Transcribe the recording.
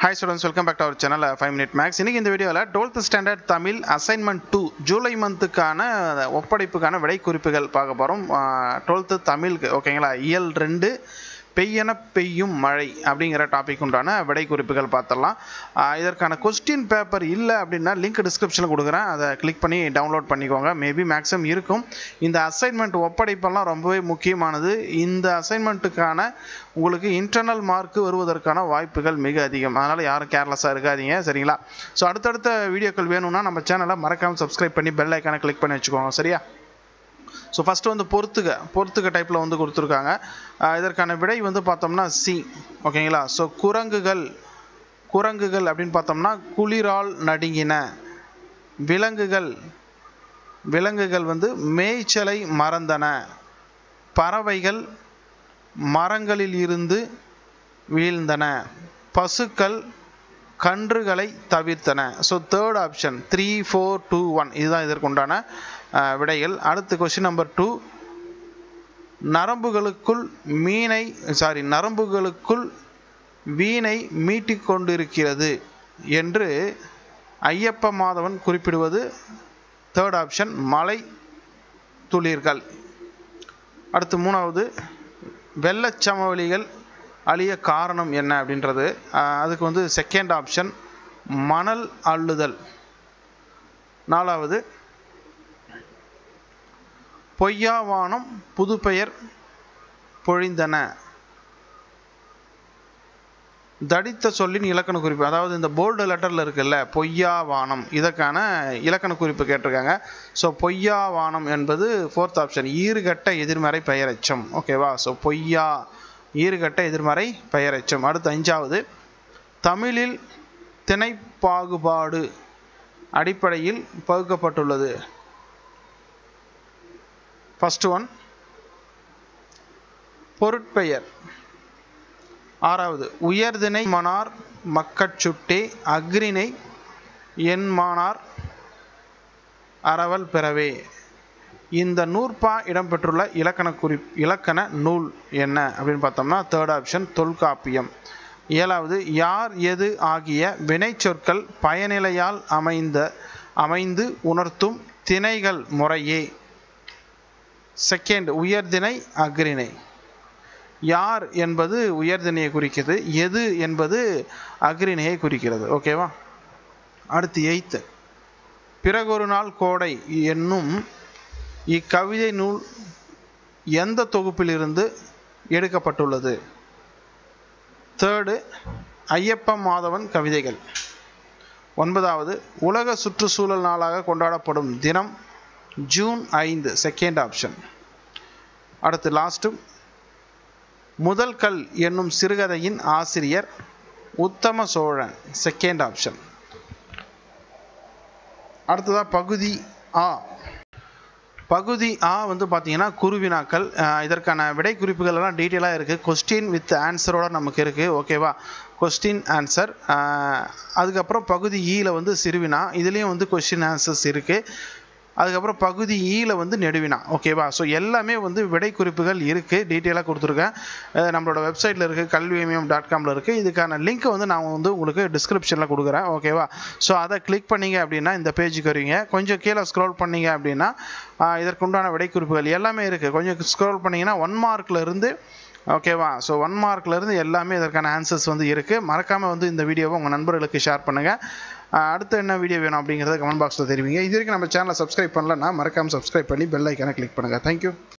hi students welcome back to our channel five minute max இன்னைக்கு இந்த வீடியோவில் twelfth standard Tamil assignment two July மந்த்துக்கான ஒப்படைப்புக்கான விடை குறிப்புகள் பார்க்க போகிறோம் டுவெல்த்து தமிழுக்கு ஓகேங்களா இயல் ரெண்டு பெய்யென பெய்யும் மழை அப்படிங்கிற டாபிக் உண்டான விடை குறிப்புகள் பார்த்துடலாம் ஆஹ் இதற்கான கொஸ்டின் பேப்பர் இல்லை அப்படின்னா லிங்க் டிஸ்கிரிப்ஷனில் கொடுக்குறேன் அதை கிளிக் பண்ணி டவுன்லோட் பண்ணிக்கோங்க மேபி மேக்ஸிமம் இருக்கும் இந்த அசைன்மெண்ட் ஒப்படைப்பெல்லாம் ரொம்பவே முக்கியமானது இந்த அசைன்மெண்ட்டுக்கான உங்களுக்கு இன்டர்னல் மார்க் வருவதற்கான வாய்ப்புகள் மிக அதிகம் அதனால் யாரும் கேர்லெஸ்ஸாக இருக்காதீங்க சரிங்களா ஸோ அடுத்தடுத்த வீடியோக்கள் வேணும்னா நம்ம சேனலை மறக்காமல் சப்ஸ்கிரைப் பண்ணி பெல் ஐக்கானை கிளிக் பண்ணி வச்சுக்கோங்க சரியா ஸோ ஃபஸ்ட்டு வந்து பொறுத்துக பொறுத்துக டைப்பில் வந்து கொடுத்துருக்காங்க ஆஹ் இதற்கான விடை வந்து பார்த்தோம்னா சி ஓகேங்களா ஸோ குரங்குகள் குரங்குகள் அப்படின்னு பார்த்தோம்னா குளிரால் நடுங்கின விலங்குகள் விலங்குகள் வந்து மேய்ச்சலை மறந்தன பறவைகள் மரங்களில் இருந்து வீழ்ந்தன பசுக்கள் கன்றுகளை தவிர்த்தன so third option three four two one இதுதான் இதற்குண்டான அஹ், விடைகள் அடுத்து கொஸ்டின் நம்பர் டூ நரம்புகளுக்குள் மீனை சாரி நரம்புகளுக்குள் வீணை மீட்டிக் கொண்டிருக்கிறது என்று ஐயப்ப மாதவன் குறிப்பிடுவது தேர்ட் ஆப்ஷன் மலை துளிர்கள் அடுத்து மூணாவது வெள்ளச்சமவெளிகள் அழிய காரணம் என்ன அப்படின்றது ஆஹ் அதுக்கு வந்து செகண்ட் ஆப்ஷன் மணல் அள்ளுதல் நாலாவது பொய்யாவானம் புதுப்பெயர் பொழிந்தன தடித்த சொல்லின் இலக்கண குறிப்பு அதாவது இந்த போல்டு லெட்டரில் இருக்குல்ல பொய்யா வானம் இதற்கான இலக்கண குறிப்பு கேட்டிருக்காங்க ஸோ பொய்யா வானம் என்பது ஃபோர்த் ஆப்ஷன் ஈறுகட்ட எதிர்மறை பெயரெச்சம் ஓகேவா ஸோ பொய்யா ஈறுகட்ட எதிர்மறை பெயரெச்சம் அடுத்து அஞ்சாவது தமிழில் திணை பாகுபாடு அடிப்படையில் பகுக்கப்பட்டுள்ளது ஃபர்ஸ்ட் ஒன் பொருட்பெயர் ஆறாவது உயர்திணை மனார் மக்கட்சுட்டே அக்ரிணை என்மானார் அறவல் பிறவே இந்த நூற்பா இடம்பெற்றுள்ள இலக்கண குறி இலக்கண நூல் என்ன அப்படின்னு பார்த்தோம்னா தேர்ட் ஆப்ஷன் தொல்காப்பியம் ஏழாவது யார் எது ஆகிய வினைச்சொற்கள் பயனிலையால் அமைந்த அமைந்து உணர்த்தும் திணைகள் முறையே செகண்ட் உயர்திணை அக்ரிணை யார் என்பது உயர்திணையை குறிக்கிறது எது என்பது அக்ரிணையை குறிக்கிறது ஓகேவா அடுத்து எய்த்து பிறகொரு நாள் கோடை என்னும் இக்கவிதை நூல் எந்த தொகுப்பிலிருந்து எடுக்கப்பட்டுள்ளது தேர்டு ஐயப்ப மாதவன் கவிதைகள் ஒன்பதாவது உலக சுற்றுச்சூழல் நாளாக கொண்டாடப்படும் தினம் ஜூன் ஐந்து செகண்ட் ஆப்ஷன் அடுத்து லாஸ்ட்டு முதல் கல் என்னும் சிறுகதையின் ஆசிரியர் உத்தம சோழன் செகண்ட் ஆப்ஷன் அடுத்ததாக பகுதி ஆ பகுதி ஆ வந்து பார்த்தீங்கன்னா குருவினாக்கள் அஹ் இதற்கான விடை குறிப்புகள் எல்லாம் டீட்டெயிலாக இருக்குது கொஸ்டின் வித் ஆன்சரோட நமக்கு இருக்குது ஓகேவா கொஸ்டின் ஆன்சர் அதுக்கப்புறம் பகுதி ஈல வந்து சிறுவினா இதுலேயும் வந்து கொஸ்டின் ஆன்சர்ஸ் இருக்குது அதுக்கப்புறம் பகுதி ஈல வந்து நெடுவினா ஓகேவா ஸோ எல்லாமே வந்து விடை குறிப்புகள் இருக்குது டீட்டெயிலாக கொடுத்துருக்கேன் அஹ் நம்மளோட வெப்சைட்டில் இருக்குது கல்வியமியம் டாட் காமில் இருக்குது இதுக்கான லிங்க்கை வந்து நான் வந்து உங்களுக்கு டிஸ்கிரிப்ஷனில் கொடுக்குறேன் ஓகேவா ஸோ அதை கிளிக் பண்ணீங்க அப்படின்னா இந்த பேஜுக்கு வருவீங்க கொஞ்சம் கீழே ஸ்க்ரோல் பண்ணீங்க அப்படின்னா ஆஹ் இதற்குண்டான விடை குறிப்புகள் எல்லாமே இருக்குது கொஞ்சம் ஸ்க்ரோல் பண்ணிங்கன்னா ஒன் மார்க்கில் இருந்து ஓகேவா ஸோ ஒன் மார்க்லேருந்து எல்லாமே இதற்கான ஆன்சர்ஸ் வந்து இருக்குது மறக்காமல் வந்து இந்த வீடியோவை உங்கள் நண்பர்களுக்கு ஷேர் பண்ணுங்கள் அடுத்து என்ன வீடியோ வேணும் அப்படிங்கிறத கமெண்ட் பாக்ஸில் தெரிவிங்க இது வரைக்கும் நம்ம சேனலை சப்ஸ்கிரைப் பண்ணலன்னா மறக்காமல் சப்ஸ்கிரைப் பண்ணி பெல் ஐக்கானை கிளிக் பண்ணுங்கள் தேங்க்யூ